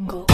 Go.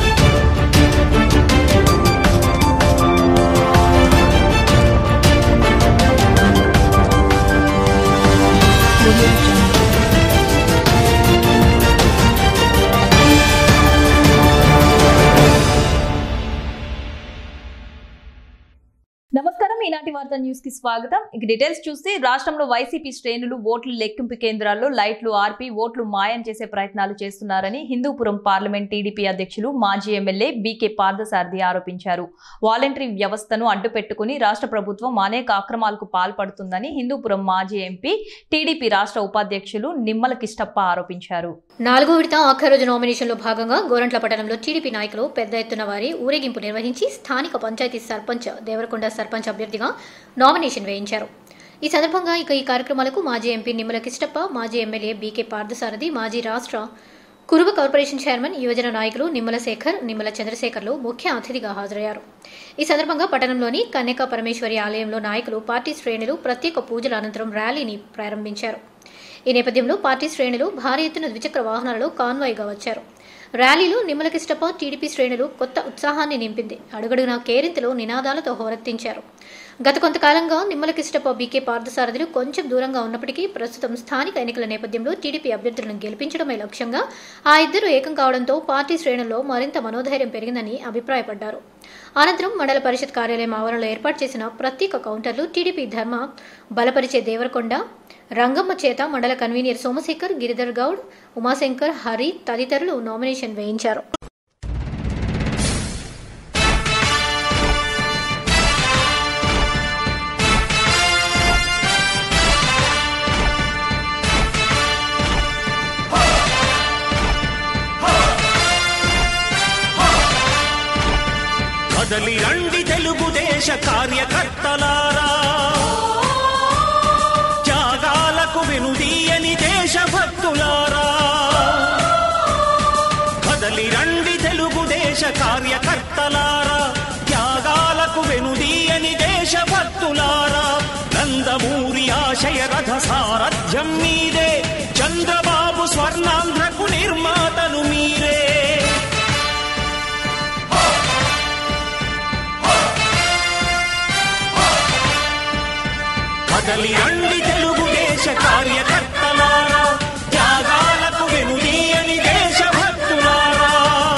నమస్కారం ఈనాటి వార్త న్యూస్ కి స్వాగతం ఇక డీటెయిల్స్ చూస్తే రాష్ట్రంలో వైసీపీ శ్రేణులు ఓట్ల లెక్కింపు కేంద్రాల్లో లైట్లు ఆర్పి ఓట్లు మాయం చేసే ప్రయత్నాలు చేస్తున్నారని హిందూపురం పార్లమెంట్ టీడీపీ అధ్యక్షులు మాజీ ఎమ్మెల్యే బీకే పార్థసారథి ఆరోపించారు వాలంటరీ వ్యవస్థను అడ్డుపెట్టుకుని రాష్ట్ర ప్రభుత్వం అనేక అక్రమాలకు పాల్పడుతుందని హిందూపురం మాజీ ఎంపీ టీడీపీ రాష్ట్ర ఉపాధ్యక్షులు నిమ్మల కిష్టప్ప ఆరోపించారు నాలుగో విడత ఆఖరి రోజు నామినేషన్లో భాగంగా గోరంట్ల పట్టణంలో టీడీపీ నాయకులు పెద్ద ఎత్తున వారి ఊరేగింపు నిర్వహించి స్థానిక పంచాయతీ సర్పంచ్ దేవరకొండ సర్పంచ్ అభ్యర్థిగా నామినేషన్ వేయించారు ఈ సందర్భంగా ఇక ఈ కార్యక్రమాలకు మాజీ ఎంపీ నిమ్మల కిష్టప్ప మాజీ ఎమ్మెల్యే బీకే పార్థసారథి మాజీ రాష్ట్ర కురుబ కార్పొరేషన్ చైర్మన్ యువజన నాయకులు నిమ్మల శేఖర్ నిమ్మల చంద్రశేఖర్లు ముఖ్య అతిథిగా హాజరయ్యారు ఈ సందర్భంగా పట్టణంలోని కన్యకా పరమేశ్వరి ఆలయంలో నాయకులు పార్టీ శ్రేణులు ప్రత్యేక పూజల అనంతరం ర్యాలీని ప్రారంభించారు ఈ నేపథ్యంలో పార్టీ శ్రేణులు భారీ ఎత్తున ద్విచక్ర వాహనాలలో కాన్వాయ్గా వచ్చారు ర్యాలీలో నిమ్మలకిష్టప్ప టీడీపీ శ్రేణులు కొత్త ఉత్సాహాన్ని నింపింది అడుగడుగున కేరింతలు నినాదాలతో హోరెత్తించారు గత కొంతకాలంగా నిమ్మలకిష్టప్ప బీకే పార్థసారథులు కొంచెం దూరంగా ఉన్నప్పటికీ ప్రస్తుతం స్థానిక ఎన్నికల నేపథ్యంలో టీడీపీ అభ్యర్థులను గెలిపించడమే లక్ష్యంగా ఆ ఇద్దరు ఏకం కావడంతో పార్టీ శ్రేణుల్లో మరింత మనోధైర్యం పెరిగిందని అభిప్రాయపడ్డారు అనంతరం మండల పరిషత్ కార్యాలయం ఆవరణలో ఏర్పాటు చేసిన ప్రత్యేక కౌంటర్లు టీడీపీ ధర్మ బలపరిచే దేవరకొండ రంగమ్మ చేత మండల కన్వీనర్ సోమశేఖర్ గిరిధర్ గౌడ్ ఉమాశంకర్ హరి తదితరులు నామినేషన్ వేయించారు కదలి రండి తెలుగుదేశ కార్యకర్తలారా త్యాగాలకు వెనుదీయని దేశభక్తులారా కదలి రండి తెలుగుదేశ కార్యకర్తలారా త్యాగాలకు వెనుదీయని దేశభక్తులారా నందమూరి ఆశయ రథ సారథ్యం మీదే చంద్రబాబు స్వర్ణాంధ్రకు నిర్మాతలు మీరే కదలి రండి తెలుగుదేశ కార్యకర్తలారా త్యాగాలకు వెనుదీయని దేశభక్తులారా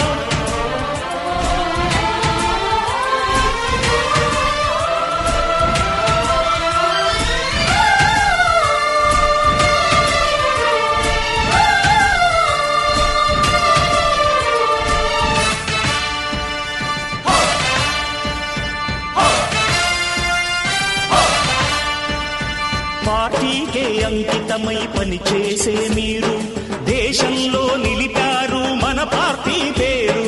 పార్టీకే అంకితమై పనిచేసే మీరు దేశంలో నిలిపారు మన పార్టీ పేరు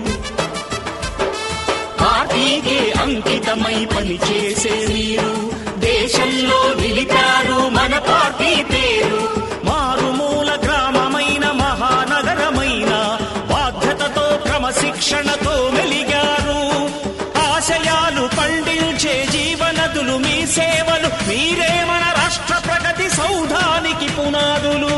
పార్టీకే అంకితమై పనిచేసే మీరు దేశంలో నిలిపారు మన పార్టీ పేరు మారుమూల గ్రామమైన మహానగరమైన బాధ్యతతో క్రమశిక్షణతో మెలిగారు ఆశయాలు పండించే జీవనదులు మీ సేవలు మీరే మన రాష్ట్ర ప్రగతి సౌధానికి పునాదులు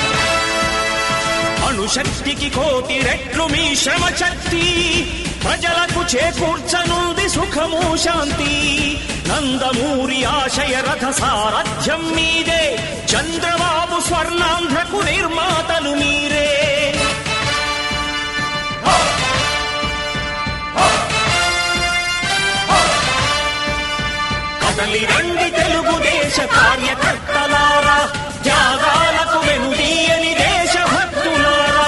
అణుశక్తికి కోటి రెట్లు మీ శ్రమ శక్తి ప్రజలకు చేకూర్చనుంది సుఖము శాంతి నందమూరి ఆశయ రథ సారథ్యం మీదే చంద్రబాబు స్వర్ణాంధ్రకు నిర్మాతలు మీరే కదలి రండి తెలుగుదేశ కార్యకర్తలారా త్యాగాలకు వెనుదీయని దేశభక్తులారా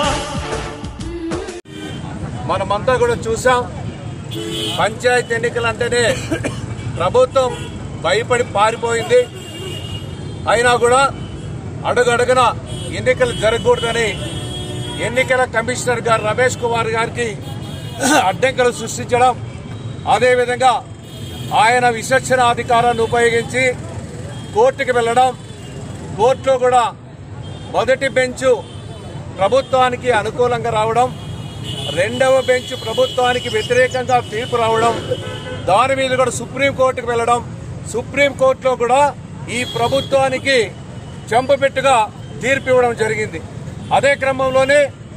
మనమంతా కూడా చూసాం పంచాయతీ ఎన్నికలు అంటేనే ప్రభుత్వం భయపడి పారిపోయింది అయినా కూడా అడుగడుగున ఎన్నికలు జరగకూడదని ఎన్నికల కమిషనర్ గారు రమేష్ కుమార్ గారికి అడ్డంకులు సృష్టించడం అదేవిధంగా ఆయన విచక్షణ అధికారాన్ని ఉపయోగించి కోర్టుకు వెళ్ళడం కోర్టులో కూడా మొదటి బెంచు ప్రభుత్వానికి అనుకూలంగా రావడం రెండవ బెంచ్ ప్రభుత్వానికి వ్యతిరేకంగా తీర్పు రావడం దాని మీద కూడా సుప్రీంకోర్టుకు వెళ్ళడం సుప్రీంకోర్టులో కూడా ఈ ప్రభుత్వానికి చెంపపెట్టుగా తీర్పు ఇవ్వడం జరిగింది అదే క్రమంలోనే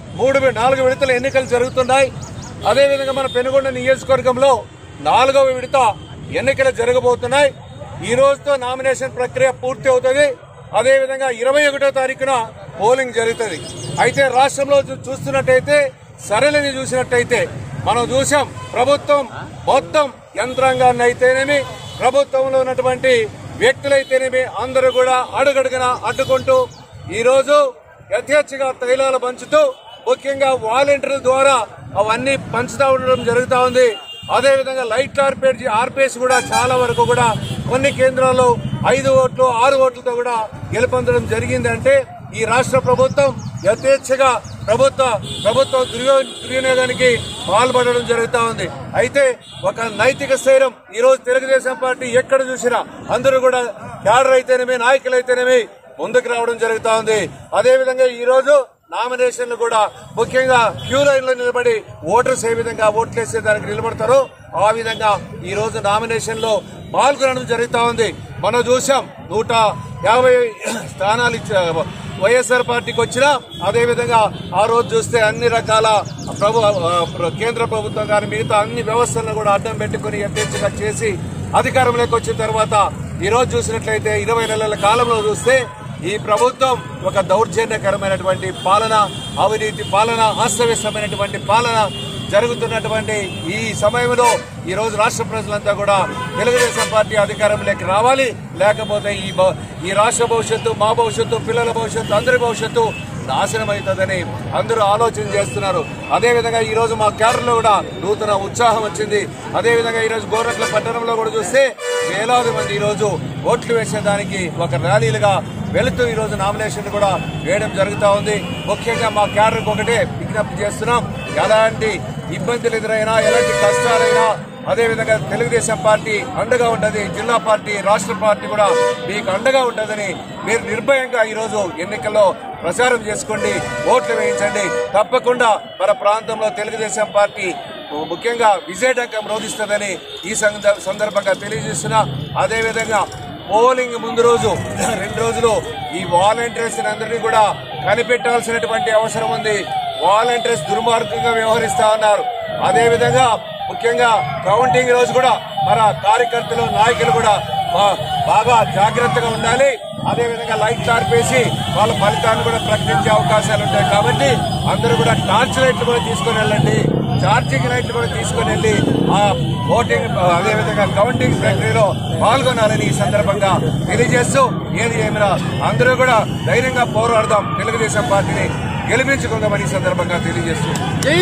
మూడు వి- నాలుగు విడతల ఎన్నికలు జరుగుతున్నాయి అదేవిధంగా మన పెనుగొండ నియోజకవర్గంలో నాలుగవ విడత ఎన్నికలు జరగబోతున్నాయి ఈ రోజుతో నామినేషన్ ప్రక్రియ పూర్తి అవుతుంది అదేవిధంగా ఇరవై ఒకటో తారీఖున పోలింగ్ జరుగుతుంది అయితే రాష్ట్రంలో చూ- చూస్తున్నట్టయితే సరళిని చూసినట్టయితే మనం చూసాం ప్రభుత్వం మొత్తం యంత్రాంగాన్ని అయితేనేమి ప్రభుత్వంలో ఉన్నటువంటి వ్యక్తులైతేనేమి అందరూ కూడా అడుగడుగున అడ్డుకుంటూ ఈ రోజు యథేచ్ఛగా తైలాలు పంచుతూ ముఖ్యంగా వాలంటీర్ల ద్వారా అవన్నీ పంచుతా ఉండడం జరుగుతా ఉంది అదేవిధంగా లైట్లు ఆర్పేసి ఆర్పేసి కూడా చాలా వరకు కూడా కొన్ని కేంద్రాల్లో ఐదు ఓట్లు ఆరు ఓట్లతో కూడా గెలుపొందడం జరిగిందంటే ఈ రాష్ట్ర ప్రభుత్వం యథేచ్ఛగా ప్రభుత్వ ప్రభుత్వ దుర్వినియోగ దుర్వినియోగానికి పాల్పడడం జరుగుతా ఉంది అయితే ఒక నైతిక స్థైర్యం ఈ రోజు తెలుగుదేశం పార్టీ ఎక్కడ చూసినా అందరూ కూడా క్యాడర్ అయితేనేమి నాయకులైతేనేమి ముందుకు రావడం జరుగుతా ఉంది అదేవిధంగా ఈ రోజు నామినేషన్లు కూడా ముఖ్యంగా క్యూ లైన్ లో నిలబడి ఓటర్స్ ఏ విధంగా ఓట్లు వేసే దానికి నిలబడతారో ఆ విధంగా ఈ రోజు నామినేషన్ లో పాల్గొనడం జరుగుతా ఉంది మనం చూసాం నూట యాభై స్థానాలు ఇచ్చా వైఎస్ఆర్ పార్టీకి వచ్చినా అదేవిధంగా ఆ రోజు చూస్తే అన్ని రకాల ప్రభు ఆ, ప్ర- కేంద్ర ప్రభుత్వం కానీ మిగతా అన్ని వ్యవస్థలను కూడా అడ్డం పెట్టుకుని యథేచ్ఛగా చేసి అధికారంలోకి వచ్చిన తర్వాత ఈ రోజు చూసినట్లయితే ఇరవై నెలల కాలంలో చూస్తే ఈ ప్రభుత్వం ఒక దౌర్జన్యకరమైనటువంటి పాలన అవినీతి పాలన అస్తవ్యస్తమైనటువంటి పాలన జరుగుతున్నటువంటి ఈ సమయంలో ఈ రోజు రాష్ట్ర ప్రజలంతా కూడా తెలుగుదేశం పార్టీ అధికారంలోకి రావాలి లేకపోతే ఈ భ- ఈ రాష్ట్ర భవిష్యత్తు మా భవిష్యత్తు పిల్లల భవిష్యత్తు అందరి భవిష్యత్తు నాశనం అవుతుందని అందరూ ఆలోచన చేస్తున్నారు అదేవిధంగా ఈ రోజు మా కేడర్లో కూడా నూతన ఉత్సాహం వచ్చింది అదేవిధంగా ఈ రోజు గోరట్ల పట్టణంలో కూడా చూస్తే వేలాది మంది ఈ రోజు ఓట్లు వేసేదానికి ఒక ర్యాలీలుగా వెళుతూ ఈ రోజు నామినేషన్ కూడా వేయడం జరుగుతా ఉంది ముఖ్యంగా మా క్యాడర్కి ఒకటే విజ్ఞప్తి చేస్తున్నాం ఎలాంటి ఇబ్బందులు ఎదురైనా ఎలాంటి కష్టాలైనా అదేవిధంగా తెలుగుదేశం పార్టీ అండగా ఉంటది జిల్లా పార్టీ రాష్ట్ర పార్టీ కూడా మీకు అండగా ఉంటుందని మీరు నిర్భయంగా ఈ రోజు ఎన్నికల్లో ప్రచారం చేసుకోండి ఓట్లు వేయించండి తప్పకుండా మన ప్రాంతంలో తెలుగుదేశం పార్టీ ముఖ్యంగా విజయటంకం రోధిస్తుందని ఈ సంద- సందర్భంగా తెలియజేస్తున్నా అదేవిధంగా పోలింగ్ ముందు రోజు రెండు రోజులు ఈ వాలంటీర్స్ అందరినీ కూడా కనిపెట్టాల్సినటువంటి అవసరం ఉంది వాలంటీర్స్ దుర్మార్గంగా వ్యవహరిస్తా ఉన్నారు అదేవిధంగా ముఖ్యంగా కౌంటింగ్ రోజు కూడా మన కార్యకర్తలు నాయకులు కూడా బా- బాగా జాగ్రత్తగా ఉండాలి అదేవిధంగా లైట్లు ఆర్పేసి వాళ్ళ ఫలితాన్ని కూడా ప్రకటించే అవకాశాలు ఉంటాయి కాబట్టి అందరూ కూడా టార్చ్ లైట్లు కూడా తీసుకొని వెళ్ళండి ఛార్జింగ్ లైట్లు కూడా తీసుకొని వెళ్ళి ఆ ఓటింగ్ అదేవిధంగా కౌంటింగ్ ప్రక్రియలో పాల్గొనాలని ఈ సందర్భంగా తెలియజేస్తూ ఏది ఏమైనా అందరూ కూడా ధైర్యంగా పోరాడదాం తెలుగుదేశం పార్టీని గెలిపించుకుందామని ఈ సందర్భంగా తెలియజేస్తూ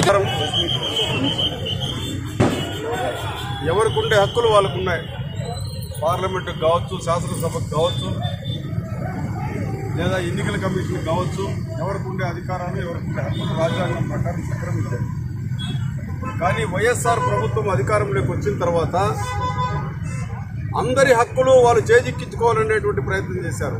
ఎవరికి ఉండే హక్కులు వాళ్ళకు ఉన్నాయి పార్లమెంటుకు కావచ్చు శాసనసభకు కావచ్చు లేదా ఎన్నికల కమిషన్ కావచ్చు ఎవరికి ఉండే అధికారాలు ఎవరికి ఉండే హక్కులు రాజ్యాంగం ప్రకారం సంక్రమించాయి కానీ వైఎస్ఆర్ ప్రభుత్వం అధికారంలోకి వచ్చిన తర్వాత అందరి హక్కులు వాళ్ళు చేజిక్కించుకోవాలనేటువంటి ప్రయత్నం చేశారు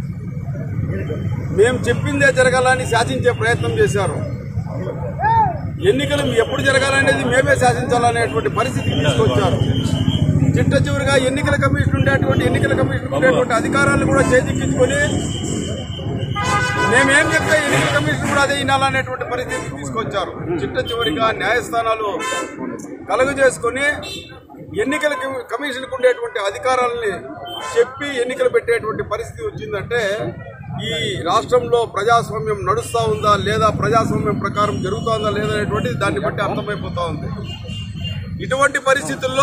మేము చెప్పిందే జరగాలని శాసించే ప్రయత్నం చేశారు ఎన్నికలు ఎప్పుడు జరగాలనేది మేమే శాసించాలనేటువంటి పరిస్థితికి తీసుకొచ్చారు చిట్ట చివరిగా ఎన్నికల కమిషన్ ఉండేటువంటి ఎన్నికల కమిషన్ ఉండేటువంటి అధికారాలను కూడా చేజిక్కించుకొని మేమేం చెప్తే ఎన్నికల కమిషన్ కూడా అదే వినాలనేటువంటి పరిస్థితికి తీసుకొచ్చారు చిట్ట చివరిగా న్యాయస్థానాలు కలుగు చేసుకొని ఎన్నికల కమి- కమిషన్కు ఉండేటువంటి అధికారాలని చెప్పి ఎన్నికలు పెట్టేటువంటి పరిస్థితి వచ్చిందంటే ఈ రాష్ట్రంలో ప్రజాస్వామ్యం నడుస్తా ఉందా లేదా ప్రజాస్వామ్యం ప్రకారం జరుగుతుందా లేదా అనేటువంటిది దాన్ని బట్టి అర్థమైపోతా ఉంది ఇటువంటి పరిస్థితుల్లో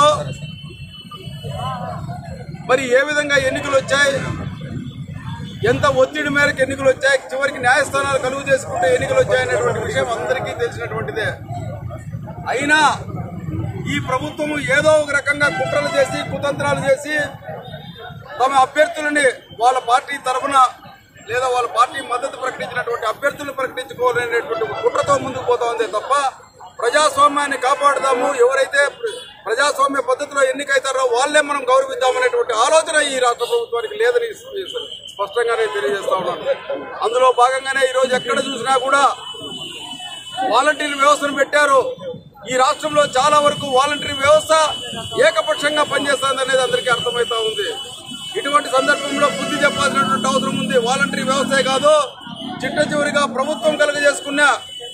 మరి ఏ విధంగా ఎన్నికలు వచ్చాయి ఎంత ఒత్తిడి మేరకు ఎన్నికలు వచ్చాయి చివరికి న్యాయస్థానాలు కలుగు చేసుకుంటే ఎన్నికలు వచ్చాయనేటువంటి విషయం అందరికీ తెలిసినటువంటిదే అయినా ఈ ప్రభుత్వం ఏదో ఒక రకంగా కుట్రలు చేసి కుతంత్రాలు చేసి తమ అభ్యర్థులని వాళ్ళ పార్టీ తరఫున లేదా వాళ్ళ పార్టీ మద్దతు ప్రకటించినటువంటి అభ్యర్థులను ప్రకటించుకోవాలనేటువంటి ఒక కుట్రతో ముందుకు పోతా ఉంది తప్ప ప్రజాస్వామ్యాన్ని కాపాడుదాము ఎవరైతే ప్ర- ప్రజాస్వామ్య పద్ధతిలో ఎన్నికైతారో వాళ్ళే మనం గౌరవిద్దామనేటువంటి ఆలోచన ఈ రాష్ట్ర ప్రభుత్వానికి లేదని స్పష్టంగానే తెలియజేస్తా ఉన్నాను అందులో భాగంగానే ఈ రోజు ఎక్కడ చూసినా కూడా వాలంటీర్ వ్యవస్థను పెట్టారు ఈ రాష్ట్రంలో చాలా వరకు వాలంటీర్ వ్యవస్థ ఏకపక్షంగా పనిచేస్తుంది అనేది అందరికీ అర్థమవుతా ఉంది ఇటువంటి సందర్భంలో బుద్ధి చెప్పాల్సినటువంటి అవసరం ఉంది వాలంటీర్ వ్యవస్థే కాదు చిట్ట చివరిగా ప్రభుత్వం కలుగజేసుకున్న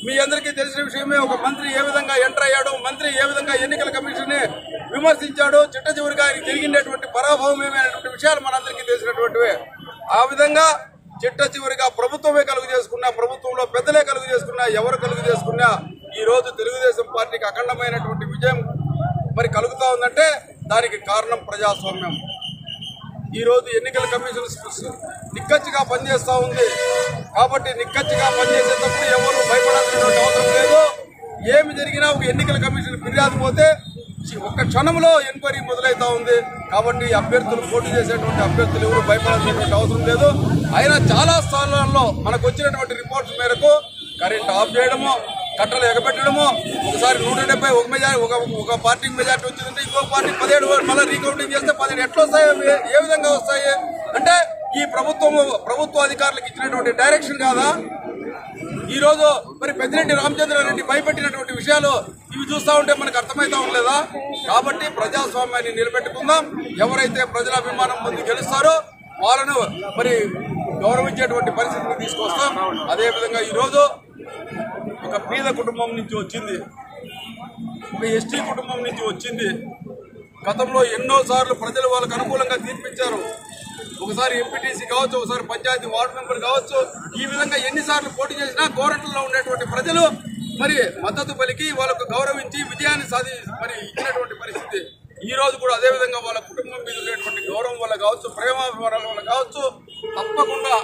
మీ అందరికీ తెలిసిన విషయమే ఒక మంత్రి ఏ విధంగా ఎంటర్ అయ్యాడు మంత్రి ఏ విధంగా ఎన్నికల కమిషన్ ని విమర్శించాడు చిట్ట చివరిగా ఆయన జరిగినటువంటి పరాభవం ఏమైనటువంటి విషయాలు మనందరికీ తెలిసినటువంటివే ఆ విధంగా చిట్ట చివరిగా ప్రభుత్వమే కలుగు చేసుకున్నా ప్రభుత్వంలో పెద్దలే కలుగు చేసుకున్నా ఎవరు కలుగు చేసుకున్నా ఈ రోజు తెలుగుదేశం పార్టీకి అఖండమైనటువంటి విజయం మరి కలుగుతా ఉందంటే దానికి కారణం ప్రజాస్వామ్యం ఈ రోజు ఎన్నికల కమిషన్ స్- నిక్కచ్చిగా పనిచేస్తా ఉంది కాబట్టి నిక్కచ్చిగా పనిచేసేటప్పుడు ఎవరు భయపడాల్సినటువంటి అవసరం లేదు ఏమి జరిగినా ఒక ఎన్నికల కమిషన్ ఫిర్యాదు పోతే చి- ఒక్క క్షణంలో ఎంక్వైరీ మొదలవుతా ఉంది కాబట్టి అభ్యర్థులు పోటీ చేసేటువంటి అభ్యర్థులు ఎవరు భయపడాల్సినటువంటి అవసరం లేదు అయినా చాలా స్థానాల్లో మనకు వచ్చినటువంటి రిపోర్ట్స్ మేరకు కరెంట్ ఆఫ్ చేయడము కట్టలు ఎగబెట్టడము ఒకసారి నూట డెబ్బై ఒక మెజారిటీ ఒక ఒక పార్టీకి మెజారిటీ వచ్చిందంటే ఇంకో పార్టీకి పదిహేడు మళ్ళీ రీకౌంటింగ్ చేస్తే పదిహేడు ఎట్లా వస్తాయి అవి? ఏ విధంగా వస్తాయి అంటే ఈ ప్రభుత్వం ప్రభుత్వ అధికారులకు ఇచ్చినటువంటి డైరెక్షన్ కాదా ఈ రోజు మరి పెద్దిరెడ్డి రామచంద్రారెడ్డి భయపెట్టినటువంటి విషయాలు ఇవి చూస్తా ఉంటే మనకు అర్థమైతా ఉండలేదా కాబట్టి ప్రజాస్వామ్యాన్ని నిలబెట్టుకుందాం ఎవరైతే ప్రజల అభిమానం పొంది గెలుస్తారో వాళ్ళను మరి గౌరవించేటువంటి పరిస్థితిని తీసుకొస్తాం అదే విధంగా ఈ రోజు ఒక పేద కుటుంబం నుంచి వచ్చింది ఒక ఎస్టీ కుటుంబం నుంచి వచ్చింది గతంలో ఎన్నో సార్లు ప్రజలు వాళ్ళకు అనుకూలంగా తీర్పిచ్చారు ఒకసారి ఎంపీటీసీ కావచ్చు ఒకసారి పంచాయతీ వార్డు మెంబర్ కావచ్చు ఈ విధంగా ఎన్నిసార్లు పోటీ చేసినా గోరంట్లలో ఉండేటువంటి ప్రజలు మరి మద్దతు పలికి వాళ్ళకు గౌరవించి విజయాన్ని సాధి మరి ఇచ్చినటువంటి పరిస్థితి ఈ రోజు కూడా అదే విధంగా వాళ్ళ కుటుంబం మీద ఉండేటువంటి గౌరవం వల్ల కావచ్చు ప్రేమాభిమానాల వల్ల కావచ్చు తప్పకుండా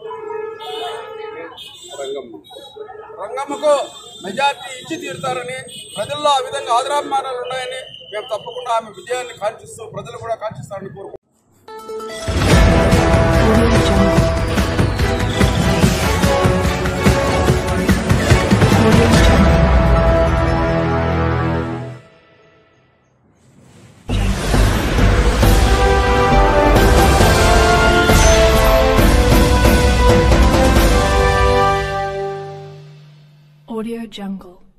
రంగమ్మకు మెజార్టీ ఇచ్చి తీరుతారని ప్రజల్లో ఆ విధంగా ఆదరాభిమానాలు ఉన్నాయని మేము తప్పకుండా ఆమె విజయాన్ని కాంక్షిస్తూ ప్రజలు కూడా కాంక్షిస్తారని కోరుకుంటున్నాం Audio Jungle.